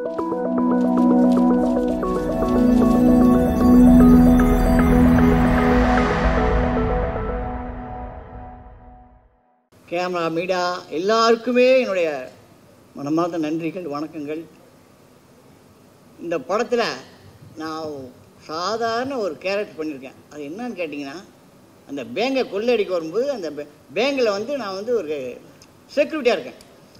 camera media எல்லாருக்குமே என்னுடைய மனமார்ந்த நன்றிகள் வணக்கங்கள் இந்த படத்தில் நான் சாதாரண ஒரு கேரக்டர் பண்ணியிருக்கேன் அது என்னன்னு கேட்டிங்கன்னா அந்த பேங்கை கொள்ளையடிக்க வரும்போது அந்த பேங்கில் வந்து நான் வந்து ஒரு செக்யூரிட்டியாக இருக்கேன்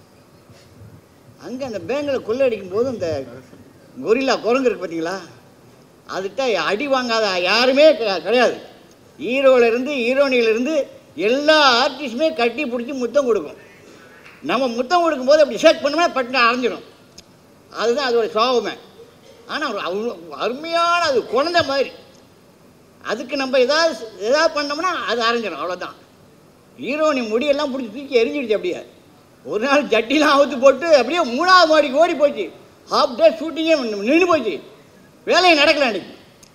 அங்கே அந்த பேங்கில் கொள்ளையடிக்கும் போது அந்த கொரில்லா குரங்கு இருக்கு பார்த்தீங்களா அதுகிட்ட அடி வாங்காத யாருமே க- கிடையாது ஹீரோவிலேருந்து ஹீரோனியிலேருந்து எல்லா ஆர்டிஸ்டுமே கட்டி பிடிச்சி முத்தம் கொடுக்கும் நம்ம முத்தம் கொடுக்கும்போது அப்படி ஷேக் பண்ணோம்னா பட்டு அரைஞ்சிடும் அதுதான் அதோட சுவாபமே ஆனால் ஒரு அவ்வளோ அருமையான அது குழந்தை மாதிரி அதுக்கு நம்ம ஏதாவது ஏதாவது பண்ணோம்னா அது அரைஞ்சிடும் அவ்வளோதான் ஹீரோனி முடியெல்லாம் பிடிச்சி தூக்கி எரிஞ்சிடுச்சு அப்படியே ஒரு நாள் ஜட்டிலாம் அவுத்து போட்டு அப்படியே மூணாவது மாடிக்கு ஓடி போச்சு ஹாஃப் டே ஷூட்டிங்கே நின்று போச்சு வேலையை நடக்கல அன்னைக்கு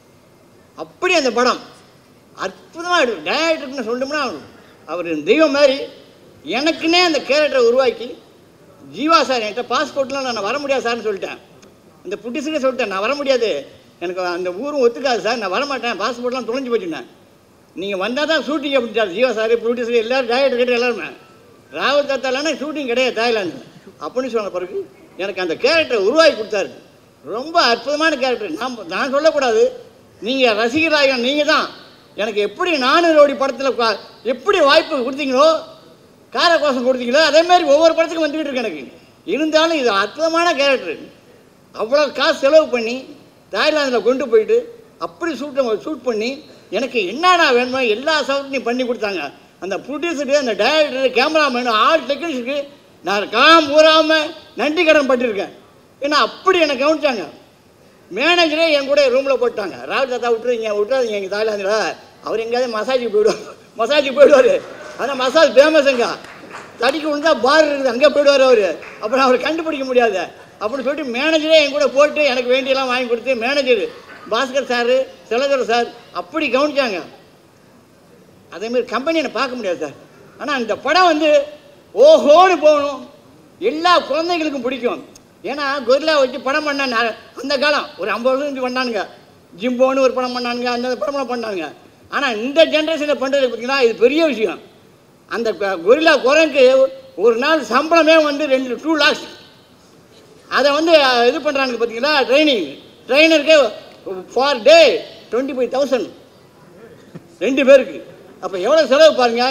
அப்படி அந்த படம் அற்புதமாக இருக்கு டேரக்டர்னு சொல்லணும்னா அவர் தெய்வம் மாதிரி எனக்குன்னே அந்த கேரக்டரை உருவாக்கி ஜீவா சார் என்கிட்ட பாஸ்போர்ட்லாம் நான் வர முடியாது சார்னு சொல்லிட்டேன் இந்த புட்டிஸுக்கே சொல்லிட்டேன் நான் வர முடியாது எனக்கு அந்த ஊரும் ஒத்துக்காது சார் நான் வரமாட்டேன் பாஸ்போர்ட்லாம் தொலைஞ்சு போச்சுண்ணேன் நீங்கள் வந்தால் தான் ஷூட்டிங் அப்படின்ட்டார் ஜீவா சார் ப்ரொடியூசர் எல்லாரும் டேரக்டர் கிட்ட எல்லாருமே ராகுல் தாத்தாலான ஷூட்டிங் கிடையாது தாய்லாந்து அப்படின்னு சொன்ன பிறகு எனக்கு அந்த கேரக்டரை உருவாக்கி கொடுத்தாரு ரொம்ப அற்புதமான கேரக்டர் நான் நான் சொல்லக்கூடாது நீங்கள் ரசிகராக நீங்கள் தான் எனக்கு எப்படி நானூறு ரோடி படத்தில் எப்படி வாய்ப்பு கொடுத்தீங்களோ காரக்கோசம் கொடுத்தீங்களோ அதே மாதிரி ஒவ்வொரு படத்துக்கும் வந்துக்கிட்டு இருக்கு எனக்கு இருந்தாலும் இது அற்புதமான கேரக்டர் அவ்வளோ காசு செலவு பண்ணி தாய்லாந்தில் கொண்டு போயிட்டு அப்படி ஷூட்டை ஷூட் பண்ணி எனக்கு என்னென்ன வேணுமோ எல்லா சவுண்டையும் பண்ணி கொடுத்தாங்க அந்த ப்ரொடியூசருக்கு அந்த டைரக்டர் கேமராமேனு ஆல் டெக்னீஷியனுக்கு நான் காம் ஊறாமல் நன்றி கடன் பட்டிருக்கேன் ஏன்னா அப்படி என்னை கவனிச்சாங்க மேனேஜரே என் கூட ரூமில் போட்டாங்க ராகுல் தாத்தா விட்டுருங்க விட்டுறாதீங்க எங்கள் தாய்லாந்தில் அவர் எங்கேயாவது மசாஜுக்கு போயிடுவார் மசாஜுக்கு போயிடுவார் ஆனால் மசாஜ் ஃபேமஸுங்க தடிக்கு விழுந்தா பார் இருக்குது அங்கே போயிடுவார் அவர் அப்புறம் அவர் கண்டுபிடிக்க முடியாது அப்படின்னு சொல்லிட்டு மேனேஜரே என் கூட போட்டு எனக்கு வேண்டியெல்லாம் வாங்கி கொடுத்து மேனேஜர் பாஸ்கர் சார் செலதர் சார் அப்படி கவனிச்சாங்க அதேமாதிரி கம்பெனி என்னை பார்க்க முடியாது சார் ஆனால் இந்த படம் வந்து ஓஹோன்னு போகணும் எல்லா குழந்தைகளுக்கும் பிடிக்கும் ஏன்னா கொரில்லா வச்சு படம் பண்ண நா- அந்த காலம் ஒரு ஐம்பது வருஷம் கழிச்சு பண்ணானுங்க ஜிம்போன்னு ஒரு படம் பண்ணானுங்க அந்த படம்லாம் பண்ணானுங்க ஆனால் இந்த ஜென்ரேஷனில் பண்ணுறது பார்த்தீங்கன்னா இது பெரிய விஷயம் அந்த கொ- கொரில்லா குரங்குக்கு ஒரு நாள் சம்பளமே வந்து ரெண்டு டூ லேக்ஸ் அதை வந்து அஹ், இது பண்ணுறாங்க பார்த்தீங்களா ட்ரைனிங் ட்ரைனருக்கு for day twenty five thousand ரெண்டு பேருக்கு அப்போ எவ்வளோ செலவு பாருங்க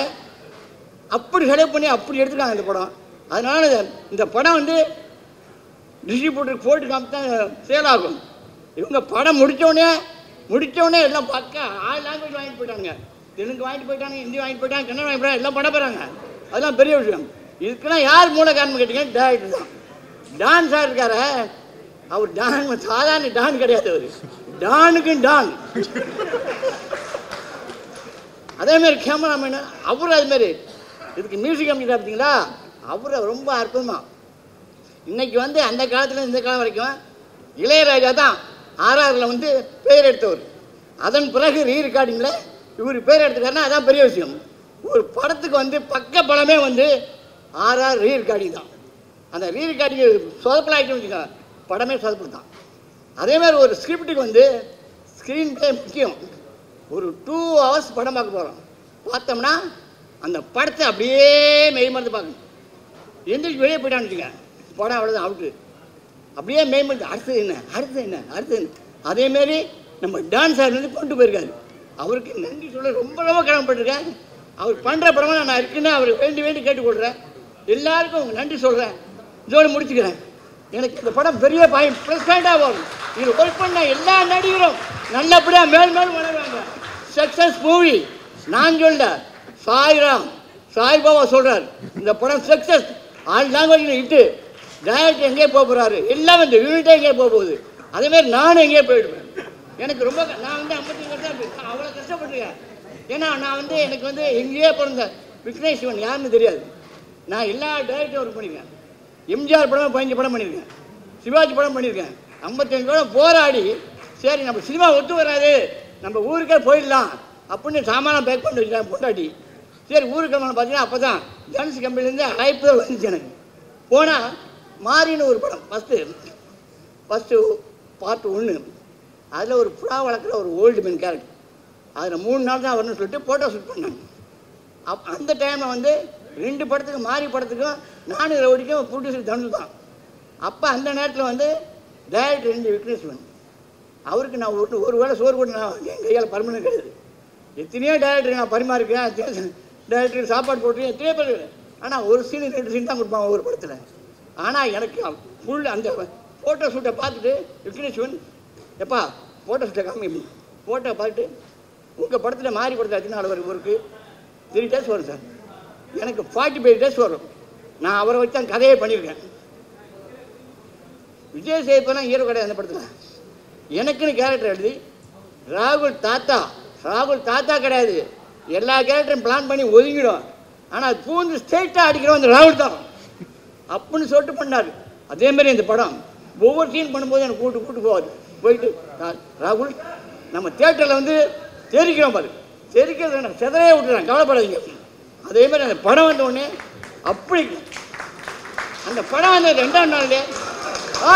அப்படி செலவு பண்ணி அப்படி எடுத்துட்டாங்க இந்த படம் அதனால இந்த படம் வந்து டிஸ்ட்ரிபியூட்டருக்கு போட்டு காமிச்சா சேல் ஆகும் இவங்க படம் முடித்தோடனே முடித்தோடனே எல்லாம் பக்கா ஆல் லாங்குவேஜ் வாங்கிட்டு போயிட்டாங்க தெலுங்கு வாங்கிட்டு போயிட்டாங்க ஹிந்தி வாங்கிட்டு போயிட்டாங்க கன்னடம் வாங்கிட்டு போயிட்டாங்க எல்லாம் படம் போகிறாங்க அதெல்லாம் பெரிய விஷயம் இதுக்கெல்லாம் யார் மூல காரணம் கேட்டீங்கன்னா டேரக்டர் தான் டான் சார் இருக்காரு அவர் டான் சாதாரண டான் கிடையாது அவர் டானுக்கும் டான் அதே மாதிரி கேமராமேனு அவரும் அது மாதிரி இதுக்கு மியூசிக் அமைச்சர் பார்த்தீங்களா அவரை ரொம்ப அற்புதமா இன்னைக்கு வந்து அந்த காலத்துல இந்த காலம் வரைக்கும் இளையராஜா தான் ஆர்ஆரில் வந்து பேர் எடுத்தவர் அதன் பிறகு ரீ ரெக்கார்டிங்கில் இவர் பேர் எடுத்துக்காருன்னா அதான் பெரிய விஷயம் ஒரு படத்துக்கு வந்து பக்க படமே வந்து ஆர்ஆர் ரீ ரெக்கார்டிங் தான் அந்த ரீ ரெக்கார்டிங் சொதப்பல் ஆகிட்டு வச்சுக்கோங்க படமே சொதப்பல் தான் அதே மாதிரி ஒரு ஸ்கிரிப்டுக்கு வந்து ஸ்க்ரீன் ப்ளே முக்கியம் ஒரு டூ ஹவர்ஸ் படம் பார்க்க போகிறோம் பார்த்தோம்னா அந்த படத்தை அப்படியே மெய் மறந்து பார்க்கணும் எந்திரிச்சு வெளியே போயிட்டான்னு வச்சுக்க படம் அவ்வளோதான் அவுட்டு அப்படியே மெய் மறந்து அடுத்தது என்ன அடுத்தது என்ன அடுத்தது என்ன அதேமாரி நம்ம டான்ஸ் சார் வந்து கொண்டு போயிருக்காரு அவருக்கு நன்றி சொல்ல ரொம்ப ரொம்ப கடமைப்பட்டிருக்கேன் அவர் பண்ணுற படமாக நான் இருக்குன்னு அவர் வேண்டி வேண்டி கேட்டுக்கொள்கிறேன் எல்லாருக்கும் உங்க நன்றி சொல்கிறேன் இதோடு முடிச்சுக்கிறேன் எனக்கு இந்த படம் பெரிய பாயிண்ட் ப்ளஸ் பாயிண்டாக வரும் இது ஒர்க் பண்ண எல்லா நடிகரும் நல்லபடியாக மேல் மேல் வளருவாங்க சக்ஸஸ் மூவி நான் சொல்ல சாய்ராம் சாய்பாபா சொல்கிறார் இந்த படம் சக்ஸஸ் ஆல் லாங்குவேஜில் இட்டு டேரக்டர் எங்கேயே போக போகிறாரு எல்லாமே இந்த யூனிட்டே எங்கேயே போக போகுது அதேமாரி நானும் எங்கேயே போயிடுவேன் எனக்கு ரொம்ப க- நான் வந்து ஐம்பத்தி வருஷம் அவ்வளோ கஷ்டப்பட்டிருக்கேன் ஏன்னா நான் வந்து எனக்கு வந்து எங்கேயே பிறந்தேன் விக்னேஷ் சிவன் யாருன்னு தெரியாது நான் எல்லா டேரக்டரும் ஒர்க் பண்ணியிருக்கேன் எம்ஜிஆர் படம் பதினஞ்சு படம் பண்ணியிருக்கேன் சிவாஜி படம் பண்ணியிருக்கேன் ஐம்பத்தஞ்சு படம் போராடி சரி நம்ம சினிமா ஒத்து வராது நம்ம ஊருக்கே போயிடலாம் அப்படின்னு சாமானம் பேக் பண்ணி வச்சுட்டேன் பொண்டாட்டி சரி ஊருக்கு கிளம்பணும் பார்த்தீங்கன்னா அப்போ தான் ஜென்ஸ் கம்பெனிலேருந்து அழைப்பு வந்துச்சு எனக்கு போனால் மாறின்னு ஒரு படம் ஃபஸ்ட்டு ஃபஸ்ட்டு பார்ட் ஒன்று அதில் ஒரு புறா வளர்க்குற ஒரு ஓல்டு மேன் கேரக்டர் அதில் மூணு நாள் தான் வரணும்னு சொல்லிட்டு ஃபோட்டோ ஷூட் பண்ணாங்க அப் அந்த டைமில் வந்து ரெண்டு படத்துக்கும் மாறி படத்துக்கும் நானும் ரவுடிக்கும் ப்ரொடியூசர் தனுஷ் தான் அப்போ அந்த நேரத்தில் வந்து டைரக்டர் ரெண்டு விக்னேஸ்வரன் அவருக்கு நான் ஒரு ஒரு வேளை சோறு போட்டு நான் என் கையால் பர்மனெண்ட் கிடையாது எத்தனையோ டேரக்டர் நான் பரிமாறிக்கிறேன் டேரக்டர் சாப்பாடு போட்டுருக்கேன் எத்தனையோ பேர் ஆனால் ஒரு சீன் ரெண்டு சீன் தான் கொடுப்பாங்க ஒவ்வொரு படத்தில் ஆனால் எனக்கு ஃபுல் அந்த ஃபோட்டோ ஷூட்டை பார்த்துட்டு விக்னேஸ்வரன் எப்பா ஃபோட்டோ ஷூட்டை காமி ஃபோட்டோ பார்த்துட்டு உங்கள் படத்தில் மாறி படத்தில் எத்தனை நாள் வரும் ஒருக்கு த்ரீ டேஸ் வரும் சார் எனக்கு ஃபார்ட்டி ஃபைவ் டேஸ் வரும் நான் அவரை வச்சு தான் கதையே பண்ணியிருக்கேன் விஜய் சேப்பெல்லாம் ஹீரோ கிடையாது அந்த படத்தில் எனக்குன்னு கேரக்டர் எழுதி ராகுல் தாத்தா ராகுல் தாத்தா கிடையாது எல்லா கேரக்டரும் பிளான் பண்ணி ஒதுங்கிடும் ஆனால் பூந்து ஸ்ட்ரெயிட்டாக அடிக்கிறவன் அந்த ராகுல் தான் அப்படின்னு சொல்லிட்டு பண்ணார் அதே மாதிரி இந்த படம் ஒவ்வொரு சீன் பண்ணும்போது எனக்கு கூட்டு கூட்டு போவார் போயிட்டு "ரா- ராகுல் நம்ம தேட்டரில் வந்து தெரிக்கிறோம் பாரு தெரிக்கிறது நான் செதறையே விட்டுறேன் கவலைப்படாதீங்க அதே மாதிரி அந்த படம் வந்த உடனே அப்படி அந்த படம் வந்த ரெண்டாம் நாள்லே ஆ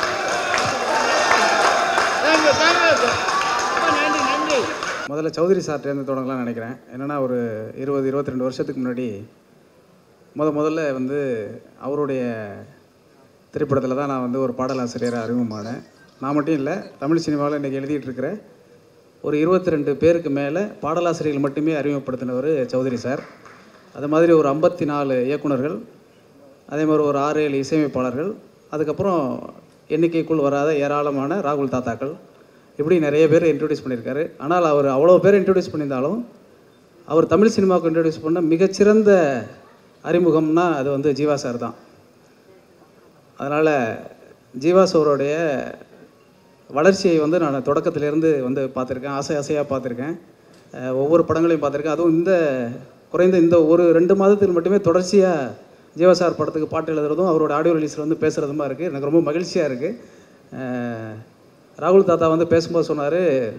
தேங்க்யூ தேங்க்யூ சார் ரொம்ப நன்றி நன்றி முதல்ல சௌத்ரி சார்ட்டேருந்து தொடங்கலாம்னு நினைக்கிறேன் என்னென்னா ஒரு இருபது இருபத்தி ரெண்டு வருஷத்துக்கு முன்னாடி முத முதல்ல வந்து அவருடைய திரைப்படத்தில் தான் நான் வந்து ஒரு பாடலாசிரியராக அறிமுகமானேன் நான் மட்டும் இல்லை தமிழ் சினிமாவில் இன்றைக்கி எழுதிட்டு இருக்கிற ஒரு இருபத்தி ரெண்டு பேருக்கு மேலே பாடலாசிரியர்கள் மட்டுமே அறிமுகப்படுத்தினவர் சௌத்ரி சார் அது மாதிரி ஒரு ஐம்பத்தி நாலு இயக்குனர்கள் அதே மாதிரி ஒரு ஆறு ஏழு இசையமைப்பாளர்கள் அதுக்கப்புறம் எண்ணிக்கைக்குள் வராத ஏராளமான ராகுல் தாத்தாக்கள் இப்படி நிறைய பேர் இன்ட்ரடியூஸ் பண்ணியிருக்காரு ஆனால் அவர் அவ்வளோ பேர் இன்ட்ரடியூஸ் பண்ணியிருந்தாலும் அவர் தமிழ் சினிமாவுக்கு இன்ட்ரடியூஸ் பண்ண மிகச்சிறந்த அறிமுகம்னா அது வந்து ஜீவா சார் தான் அதனால் ஜீவா சாரோடைய வளர்ச்சியை வந்து நான் தொடக்கத்திலேருந்து வந்து பார்த்துருக்கேன் ஆசை ஆசையாக பார்த்துருக்கேன் அஹ் ஒவ்வொரு படங்களையும் பார்த்துருக்கேன் அதுவும் இந்த குறைந்த இந்த ஒரு ரெண்டு மாதத்தில் மட்டுமே தொடர்ச்சியாக ஜீவா சார் படத்துக்கு பாட்டு எழுதுறதும் அவரோட ஆடியோ ரிலீஸில் வந்து பேசுகிறதுமா இருக்குது எனக்கு ரொம்ப மகிழ்ச்சியாக இருக்குது ராகுல் தாத்தா வந்து பேசும்போது சொன்னார்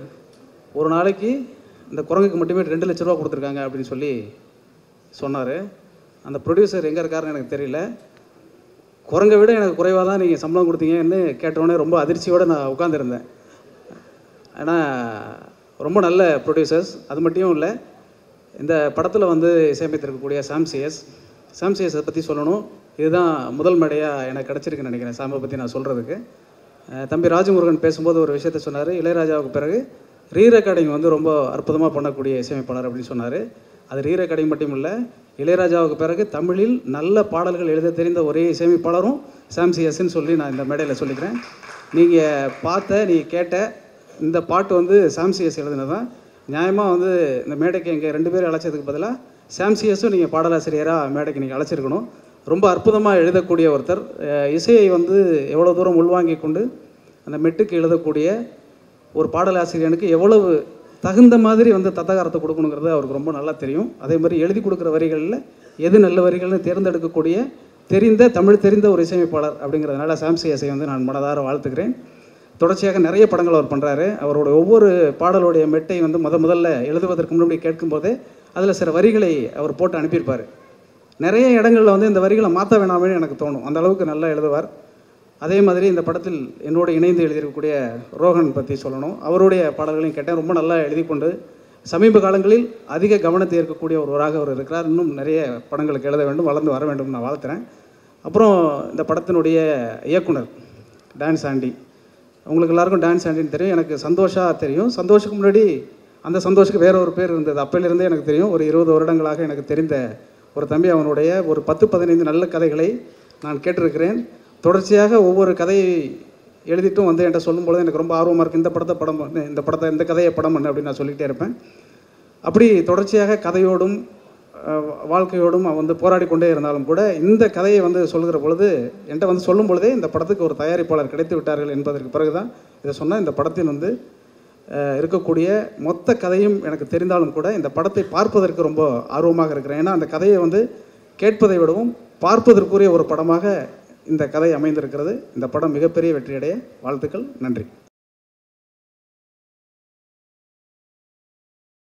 ஒரு நாளைக்கு இந்த குரங்குக்கு மட்டுமே ரெண்டு லட்ச ரூபா கொடுத்துருக்காங்க அப்படின்னு சொல்லி சொன்னார் அந்த ப்ரொடியூசர் எங்கே இருக்காருன்னு எனக்கு தெரியல குரங்கை விட எனக்கு குறைவாக தான் நீங்கள் சம்பளம் கொடுத்தீங்கன்னு கேட்டவுடனே ரொம்ப அதிர்ச்சியோடு நான் உட்காந்துருந்தேன் ஆனால் ரொம்ப நல்ல ப்ரொடியூசர்ஸ் அது மட்டும் இல்லை இந்த படத்தில் வந்து இசையமைத்திருக்கக்கூடிய சாம்சிஎஸ் சாம்சிஎஸை பற்றி சொல்லணும் இதுதான் முதல் மேடையாக எனக்கு கிடச்சிருக்குன்னு நினைக்கிறேன் சாம்பை பற்றி நான் சொல்கிறதுக்கு தம்பி ராஜமுருகன் பேசும்போது ஒரு விஷயத்த சொன்னார் இளையராஜாவுக்கு பிறகு ரீ ரெக்கார்டிங் வந்து ரொம்ப அற்புதமாக பண்ணக்கூடிய இசையமைப்பாளர் அப்படின்னு சொன்னார் அது ரீ ரெக்கார்டிங் மட்டும் இல்லை இளையராஜாவுக்கு பிறகு தமிழில் நல்ல பாடல்கள் எழுத தெரிந்த ஒரே இசையமைப்பாளரும் சாம்சிஎஸ்ன்னு சொல்லி நான் இந்த மேடையில் சொல்லிக்கிறேன் நீங்கள் பார்த்த நீங்கள் கேட்ட இந்த பாட்டு வந்து சாம்சிஎஸ் எழுதினது தான் நியாயமாக வந்து இந்த மேடைக்கு எங்கள் ரெண்டு பேரும் அழைச்சதுக்கு பதிலாக சாம்சிஎஸும் நீங்கள் பாடலாசிரியராக மேடைக்கு நீங்கள் அழைச்சிருக்கணும் ரொம்ப அற்புதமாக எழுதக்கூடிய ஒருத்தர் அஹ் இசையை வந்து எவ்வளோ தூரம் உள்வாங்கி கொண்டு அந்த மெட்டுக்கு எழுதக்கூடிய ஒரு பாடலாசிரியனுக்கு எவ்வளவு தகுந்த மாதிரி வந்து தத்தகாரத்தை கொடுக்கணுங்கிறது அவருக்கு ரொம்ப நல்லா தெரியும் அதே மாதிரி எழுதி கொடுக்குற வரிகளில் எது நல்ல வரிகள்னு தேர்ந்தெடுக்கக்கூடிய தெரிந்த தமிழ் தெரிந்த ஒரு இசையமைப்பாளர் அப்படிங்கிறதுனால சாம்சி இசை வந்து நான் மனதார வாழ்த்துக்கிறேன் தொடர்ச்சியாக நிறைய படங்கள் அவர் பண்ணுறாரு அவரோட ஒவ்வொரு பாடலுடைய மெட்டை வந்து முத முதல்ல எழுதுவதற்கு முன்னாடி கேட்கும்போதே அதில் சில வரிகளை அவர் போட்டு அனுப்பியிருப்பார் நிறைய இடங்களில் வந்து இந்த வரிகளை மாற்ற வேணாமேன்னு எனக்கு தோணும் அந்த அளவுக்கு நல்லா எழுதுவார் அதே மாதிரி இந்த படத்தில் என்னோடு இணைந்து எழுதியிருக்கக்கூடிய ரோஹன் பற்றி சொல்லணும் அவருடைய பாடல்களையும் கேட்டேன் ரொம்ப நல்லா எழுதி கொண்டு சமீப காலங்களில் அதிக கவனத்தை ஏற்கக்கூடிய ஒருவராக அவர் இருக்கிறார் இன்னும் நிறைய படங்களுக்கு எழுத வேண்டும் வளர்ந்து வர வேண்டும் நான் வாழ்த்துறேன் அப்புறம் இந்த படத்தினுடைய இயக்குனர் டான்ஸ் ஆண்டி உங்களுக்கு எல்லாருக்கும் டான்ஸ் ஆண்டின்னு தெரியும் எனக்கு சந்தோஷா தெரியும் சந்தோஷுக்கு முன்னாடி அந்த சந்தோஷுக்கு வேற ஒரு பேர் இருந்தது அப்பையிலிருந்தே எனக்கு தெரியும் ஒரு இருபது வருடங்களாக எனக்கு தெரிந்த ஒரு தம்பி அவனுடைய ஒரு பத்து பதினைந்து நல்ல கதைகளை நான் கேட்டிருக்கிறேன் தொடர்ச்சியாக ஒவ்வொரு கதையை எழுதிட்டும் வந்து என்கிட்ட சொல்லும்பொழுது எனக்கு ரொம்ப ஆர்வமாக இருக்குது இந்த படத்தை படம் பண்ணு இந்த படத்தை இந்த கதையை படம் பண்ணு அப்படின்னு நான் சொல்லிகிட்டே இருப்பேன் அப்படி தொடர்ச்சியாக கதையோடும் அஹ், வாழ்க்கையோடும் அவன் வந்து போராடி கொண்டே இருந்தாலும் கூட இந்த கதையை வந்து சொல்கிற பொழுது என்கிட்ட வந்து சொல்லும் பொழுதே இந்த படத்துக்கு ஒரு தயாரிப்பாளர் கிடைத்து விட்டார்கள் என்பதற்கு பிறகுதான் இதை சொன்னால் இந்த படத்தின் வந்து அஹ், இருக்கக்கூடிய மொத்த கதையும் எனக்கு தெரிந்தாலும் கூட இந்த படத்தை பார்ப்பதற்கு ரொம்ப ஆர்வமாக இருக்கிறேன் ஏன்னா அந்த கதையை வந்து கேட்பதை விடவும் பார்ப்பதற்குரிய ஒரு படமாக இந்த கதை அமைந்திருக்கிறது இந்த படம் மிகப்பெரிய வெற்றியடைய வாழ்த்துக்கள் நன்றி